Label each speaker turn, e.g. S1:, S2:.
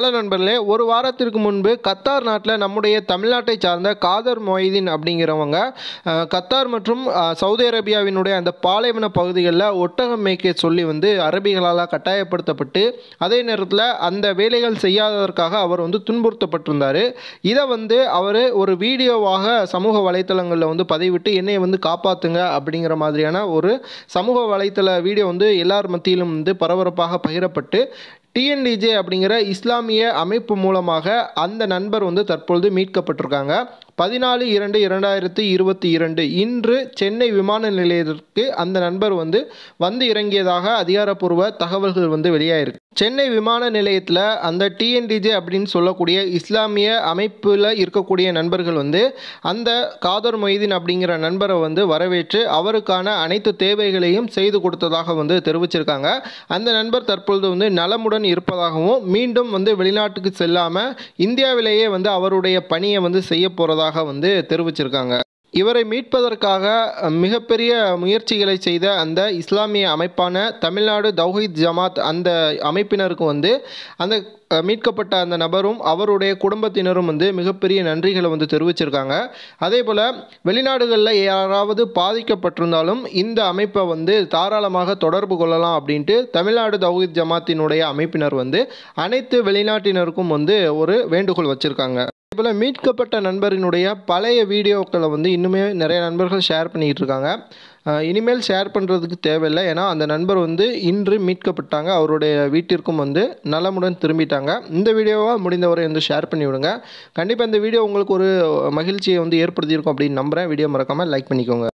S1: hello நண்பர்களே ஒரு வாரத்திற்கு முன்பு கத்தார் நாட்டில் நம்முடைய தமிழ்நாட்டை சார்ந்த காதர் மொய்தீன் அப்படிங்கிறவங்க அஹ், கத்தார் மற்றும் அஹ், சவுதி அரேபியாவினுடைய அந்த பாலைவன பகுதிகளில் ஒட்டகம் மேய்க்க சொல்லி வந்து அரபிகளால் கட்டாயப்படுத்தப்பட்டு அதே நேரத்தில் அந்த வேலைகள் செய்யாததற்காக அவர் வந்து துன்புறுத்தப்பட்டிருந்தார் இதை வந்து அவர் ஒரு வீடியோவாக சமூக வலைத்தளங்களில் வந்து பதிவிட்டு என்னை வந்து காப்பாற்றுங்க அப்படிங்கிற மாதிரியான ஒரு சமூக வலைத்தள வீடியோ வந்து எல்லார் மத்தியிலும் வந்து பரபரப்பாக பகிரப்பட்டு டிஎன்டிஜே அப்படிங்கிற இஸ்லாமிய அமைப்பு மூலமாக அந்த நண்பர் வந்து தற்பொழுது மீட்கப்பட்டிருக்காங்க பதினாலு இரண்டு இரண்டாயிரத்தி இருபத்தி இரண்டு இன்று சென்னை விமான நிலையத்திற்கு அந்த நண்பர் வந்து வந்து இறங்கியதாக அதிகாரப்பூர்வ தகவல்கள் வந்து வெளியாயிருக்கு சென்னை விமான நிலையத்தில் அந்த டிஎன்டிஜே அப்படின்னு சொல்லக்கூடிய இஸ்லாமிய அமைப்பில் இருக்கக்கூடிய நண்பர்கள் வந்து அந்த காதர் மொய்தீன் அப்படிங்கிற நண்பரை வந்து வரவேற்று அவருக்கான அனைத்து தேவைகளையும் செய்து கொடுத்ததாக வந்து தெரிவிச்சிருக்காங்க அந்த நண்பர் தற்பொழுது வந்து நலமுடன் இருப்பதாகவும் மீண்டும் வந்து வெளிநாட்டுக்கு செல்லாமல் இந்தியாவிலேயே வந்து அவருடைய பணியை வந்து செய்ய போகிறதாக வந்து தெரிவிச்சிருக்காங்க இவரை மீட்பதற்காக அஹ், மிகப்பெரிய முயற்சிகளை செய்த அந்த இஸ்லாமிய அமைப்பான தமிழ்நாடு தௌஹீத் ஜமாத் அந்த அமைப்பினருக்கு வந்து அந்த அஹ், மீட்கப்பட்ட அந்த நபரும் அவருடைய குடும்பத்தினரும் வந்து மிகப்பெரிய நன்றிகளை வந்து தெரிவிச்சிருக்காங்க அதே போல் வெளிநாடுகளில் யாராவது பாதிக்கப்பட்டிருந்தாலும் இந்த அமைப்பை வந்து தாராளமாக தொடர்பு கொள்ளலாம் அப்படின்ட்டு தமிழ்நாடு தௌஹீத் ஜமாத்தினுடைய அமைப்பினர் வந்து அனைத்து வெளிநாட்டினருக்கும் வந்து ஒரு வேண்டுகோள் வச்சுருக்காங்க இதேபோல் மீட்கப்பட்ட நண்பரினுடைய பழைய வீடியோக்களை வந்து இன்னுமே நிறைய நண்பர்கள் ஷேர் பண்ணிகிட்டு இருக்காங்க அஹ் இனிமேல் ஷேர் பண்ணுறதுக்கு தேவையில்லை ஏன்னா அந்த நண்பர் வந்து இன்று மீட்கப்பட்டாங்க அவருடைய வீட்டிற்கும் வந்து நலமுடன் திரும்பிட்டாங்க இந்த வீடியோவை முடிந்தவரை வந்து ஷேர் பண்ணி விடுங்க கண்டிப்பாக இந்த வீடியோ உங்களுக்கு ஒரு மகிழ்ச்சியை வந்து ஏற்படுத்தியிருக்கும் அப்படின்னு நம்புகிறேன் வீடியோ மறக்காமல் லைக் பண்ணிக்கோங்க